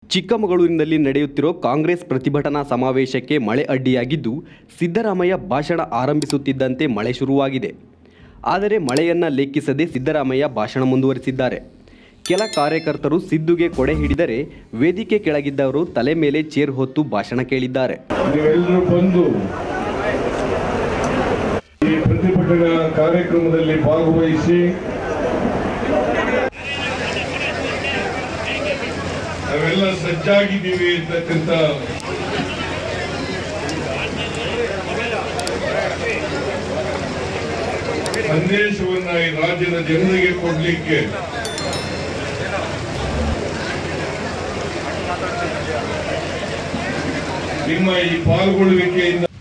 ಚಿಕ್ಕಮಗಳೂರಿನಲ್ಲಿ ನಡೆಯುತ್ತಿರೋ ಕಾಂಗ್ರೆಸ್ ಪ್ರತಿಭಟನಾ ಸಮಾವೇಶಕ್ಕೆ ಮಳೆ ಅಡ್ಡಿಯಾಗಿದ್ದು ಸಿದ್ದರಾಮಯ್ಯ ಭಾಷಣ ಆರಂಭಿಸುತ್ತಿದ್ದಂತೆ ಮಳೆ ಶುರುವಾಗಿದೆ ಆದರೆ ಮಳೆಯನ್ನ ಲೆಕ್ಕಿಸದೆ ಸಿದ್ದರಾಮಯ್ಯ ಭಾಷಣ ಮುಂದುವರಿಸಿದ್ದಾರೆ ಕೆಲ ಕಾರ್ಯಕರ್ತರು ಸಿದ್ದುಗೆ ಕೊಡೆ ಹಿಡಿದರೆ ವೇದಿಕೆ ಕೆಳಗಿದ್ದವರು ತಲೆ ಮೇಲೆ ಚೇರ್ ಹೊತ್ತು ಭಾಷಣ ಕೇಳಿದ್ದಾರೆ ನೀವೆಲ್ಲರೂ ಬಂದು ಈ ಪ್ರತಿಭಟನಾ ಕಾರ್ಯಕ್ರಮದಲ್ಲಿ ಭಾಗವಹಿಸಿ ನಾವೆಲ್ಲ ಸಜ್ಜಾಗಿದ್ದೀವಿ ಅಂತಕ್ಕಂಥ ಸಂದೇಶವನ್ನ ಈ ರಾಜ್ಯದ ಜನರಿಗೆ ಕೊಡ್ಲಿಕ್ಕೆ ನಿಮ್ಮ ಈ ಪಾಲ್ಗೊಳ್ಳುವಿಕೆಯಿಂದ